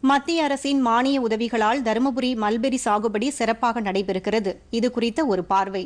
மத்திய அரசின் மானிய உதவிகளால் தருமபுரி மல்பெரி சாகுபடி சிறப்பாக நடைபெறுகிறது இது குறித்த ஒரு பார்வை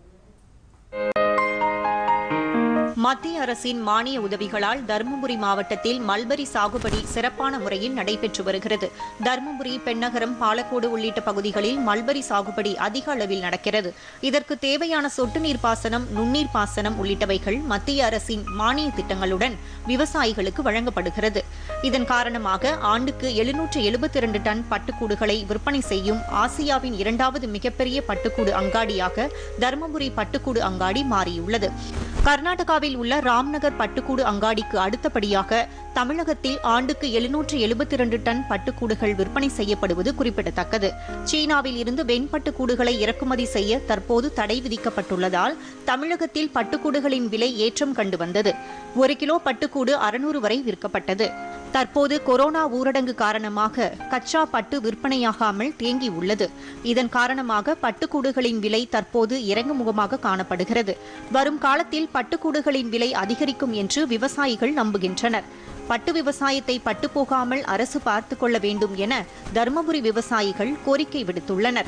மத்திய அரசின் மானிய உதவிகளால் தருமபுரி மாவட்டத்தில் மல்பரி சாகுபடி சிறப்பான முறையில் நடைபெற்று வருகிறது தருமபுரி பெண்ணகரம் பாலக்கோடு உள்ளிட்ட பகுதிகளில் மல்பரி சாகுபடி அதிக அளவில் நடக்கிறது இதற்கு தேவையான சொட்டு நீர் பாசனம் நுண்ணீர் பாசனம் உள்ளிட்டவைகள் மத்திய அரசின் மானிய திட்டங்களுடன் விவசாயிகளுக்கு வழங்கப்படுகிறது இதன் காரணமாக ஆண்டுக்கு எழுநூற்று எழுபத்தி இரண்டு டன் பட்டுக்கூடுகளை விற்பனை செய்யும் ஆசியாவின் இரண்டாவது மிகப்பெரிய பட்டுக்கூடு அங்காடியாக தருமபுரி பட்டுக்கூடு அங்காடி மாறியுள்ளது கர்நாடகாவில் உள்ள ராம்நகர் பட்டுக்கூடு அங்காடிக்கு அடுத்தபடியாக தமிழகத்தில் ஆண்டுக்கு எழுநூற்று எழுபத்தி இரண்டு டன் பட்டுக்கூடுகள் விற்பனை செய்யப்படுவது குறிப்பிடத்தக்கது சீனாவில் இருந்து வெண்பட்டுக்கூடுகளை இறக்குமதி செய்ய தற்போது தடை விதிக்கப்பட்டுள்ளதால் தமிழகத்தில் பட்டுக்கூடுகளின் விலை ஏற்றம் கண்டு வந்தது ஒரு கிலோ பட்டுக்கூடு அறுநூறு வரை விற்கப்பட்டது தற்போது கொரோனா ஊரடங்கு காரணமாக கச்சா பட்டு விற்பனையாகாமல் தேங்கி உள்ளது இதன் காரணமாக பட்டுக்கூடுகளின் விலை தற்போது இறங்குமுகமாக காணப்படுகிறது வரும் காலத்தில் பட்டுக்கூடுகளின் விலை அதிகரிக்கும் என்று விவசாயிகள் நம்புகின்றனர் பட்டு விவசாயத்தை பட்டுப்போகாமல் அரசு பார்த்துக் கொள்ள வேண்டும் என தருமபுரி விவசாயிகள் கோரிக்கை விடுத்துள்ளனர்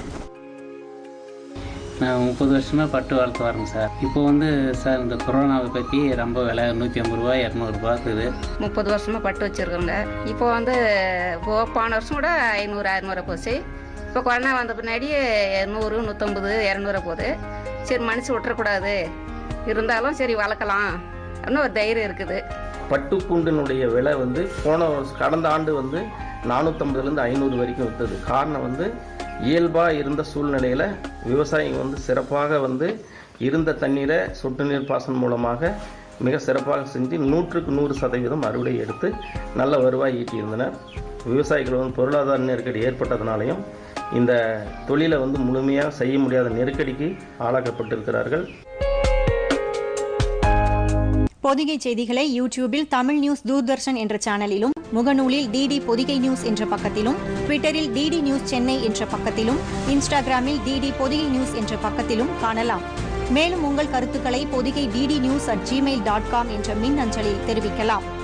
நான் முப்பது வருஷமாக பட்டு வளர்த்து வரேங்க சார் இப்போ வந்து சார் இந்த கொரோனாவை பற்றி ரொம்ப விலை நூற்றி ஐம்பது ரூபா இரநூறுபா இருக்குது முப்பது வருஷமாக பட்டு வச்சுருக்கோங்க இப்போ வந்து இப்போ போன வருஷம் கூட ஐநூறு அறநூறு போச்சு இப்போ கொரோனா வந்த பின்னாடி நூறு நூற்றம்பது இரநூறு போகுது சரி மனசு விட்டுறக்கூடாது இருந்தாலும் சரி வளர்க்கலாம் அப்படின்னு ஒரு தைரியம் இருக்குது பட்டுக்கூண்டினுடைய விலை வந்து போன வருஷம் கடந்த ஆண்டு வந்து நானூற்றம்பதுலேருந்து ஐநூறு வரைக்கும் விற்றது காரணம் வந்து இயல்பாக இருந்த சூழ்நிலையில் விவசாயிங்க வந்து சிறப்பாக வந்து இருந்த தண்ணீரை சொட்டு நீர் பாசனம் மூலமாக மிக சிறப்பாக செஞ்சு நூற்றுக்கு நூறு சதவீதம் அறுவடை எடுத்து நல்ல வருவாய் ஈட்டியிருந்தனர் விவசாயிகள் வந்து பொருளாதார நெருக்கடி ஏற்பட்டதுனாலையும் இந்த தொழிலை வந்து முழுமையாக செய்ய முடியாத நெருக்கடிக்கு ஆளாக்கப்பட்டிருக்கிறார்கள் பொதிகை செய்திகளை யூடியூபில் தமிழ் நியூஸ் தூர்தர்ஷன் என்ற சேனலிலும் முகநூலில் டிடி பொதிகை நியூஸ் என்ற பக்கத்திலும் ட்விட்டரில் டிடி நியூஸ் சென்னை என்ற பக்கத்திலும் இன்ஸ்டாகிராமில் டிடி பொதிகை நியூஸ் என்ற பக்கத்திலும் காணலாம் மேலும் உங்கள் கருத்துக்களை Podhigai DD news at Gmail dot com என்ற மின் அஞ்சலில் தெரிவிக்கலாம்